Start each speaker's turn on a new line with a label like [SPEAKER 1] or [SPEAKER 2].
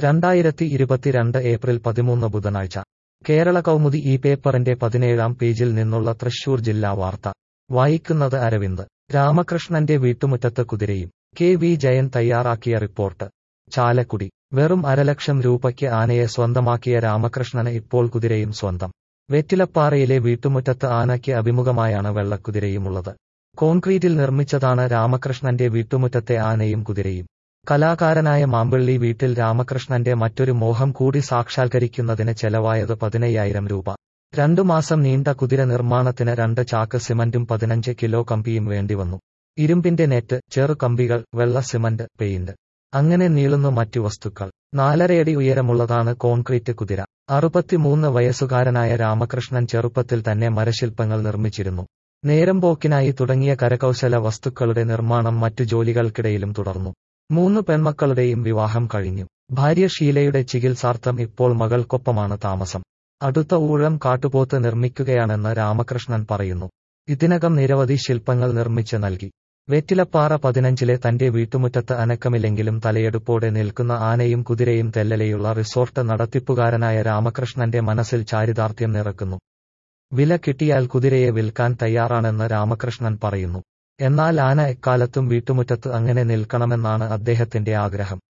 [SPEAKER 1] രണ്ടായിരത്തി ഇരുപത്തിരണ്ട് ഏപ്രിൽ പതിമൂന്ന് ബുധനാഴ്ച കേരള കൗമുദി ഈ പേപ്പറിന്റെ പതിനേഴാം പേജിൽ നിന്നുള്ള തൃശൂർ ജില്ലാ വാർത്ത വായിക്കുന്നത് അരവിന്ദ് രാമകൃഷ്ണന്റെ വീട്ടുമുറ്റത്ത് കുതിരയും കെ വി ജയൻ തയ്യാറാക്കിയ റിപ്പോർട്ട് ചാലക്കുടി വെറും അരലക്ഷം രൂപയ്ക്ക് ആനയെ സ്വന്തമാക്കിയ രാമകൃഷ്ണന് ഇപ്പോൾ കുതിരയും സ്വന്തം വെറ്റിലപ്പാറയിലെ വീട്ടുമുറ്റത്ത് ആനയ്ക്ക് അഭിമുഖമായാണ് വെള്ളക്കുതിരയുമുള്ളത് കോൺക്രീറ്റിൽ നിർമ്മിച്ചതാണ് രാമകൃഷ്ണന്റെ വീട്ടുമുറ്റത്തെ ആനയും കുതിരയും കലാകാരനായ മാമ്പള്ളി വീട്ടിൽ രാമകൃഷ്ണന്റെ മറ്റൊരു മോഹം കൂടി സാക്ഷാത്കരിക്കുന്നതിന് ചെലവായത് പതിനയ്യായിരം രൂപ രണ്ടു മാസം നീണ്ട കുതിര നിർമ്മാണത്തിന് രണ്ട് ചാക്ക് സിമന്റും പതിനഞ്ച് കിലോ കമ്പിയും വേണ്ടിവന്നു ഇരുമ്പിന്റെ നെറ്റ് ചെറു കമ്പികൾ വെള്ള സിമന്റ് പെയിന്റ് അങ്ങനെ നീളുന്നു മറ്റു വസ്തുക്കൾ നാലരയടി ഉയരമുള്ളതാണ് കോൺക്രീറ്റ് കുതിര അറുപത്തിമൂന്ന് വയസ്സുകാരനായ രാമകൃഷ്ണൻ ചെറുപ്പത്തിൽ തന്നെ മരശില്പങ്ങൾ നിർമ്മിച്ചിരുന്നു നേരം പോക്കിനായി തുടങ്ങിയ കരകൗശല വസ്തുക്കളുടെ നിർമ്മാണം മറ്റു ജോലികൾക്കിടയിലും തുടർന്നു മൂന്ന് പെൺമക്കളുടെയും വിവാഹം കഴിഞ്ഞു ഭാര്യ ഷീലയുടെ ചികിത്സാർത്ഥം ഇപ്പോൾ മകൾക്കൊപ്പമാണ് താമസം അടുത്ത ഊഴം കാട്ടുപോത്ത് നിർമ്മിക്കുകയാണെന്ന് രാമകൃഷ്ണൻ പറയുന്നു ഇതിനകം നിരവധി ശില്പങ്ങൾ നിർമ്മിച്ച് നൽകി വെറ്റിലപ്പാറ പതിനഞ്ചിലെ തന്റെ വീട്ടുമുറ്റത്ത് അനക്കമില്ലെങ്കിലും തലയെടുപ്പോടെ നിൽക്കുന്ന ആനയും കുതിരയും തെല്ലലെയുള്ള റിസോർട്ട് നടത്തിപ്പുകാരനായ രാമകൃഷ്ണന്റെ മനസ്സിൽ ചാരിതാർത്ഥ്യം നിറക്കുന്നു വില കിട്ടിയാൽ കുതിരയെ വിൽക്കാൻ തയ്യാറാണെന്ന് രാമകൃഷ്ണൻ പറയുന്നു എന്നാൽ ആന എക്കാലത്തും വീട്ടുമുറ്റത്ത് അങ്ങനെ നിൽക്കണമെന്നാണ് അദ്ദേഹത്തിന്റെ ആഗ്രഹം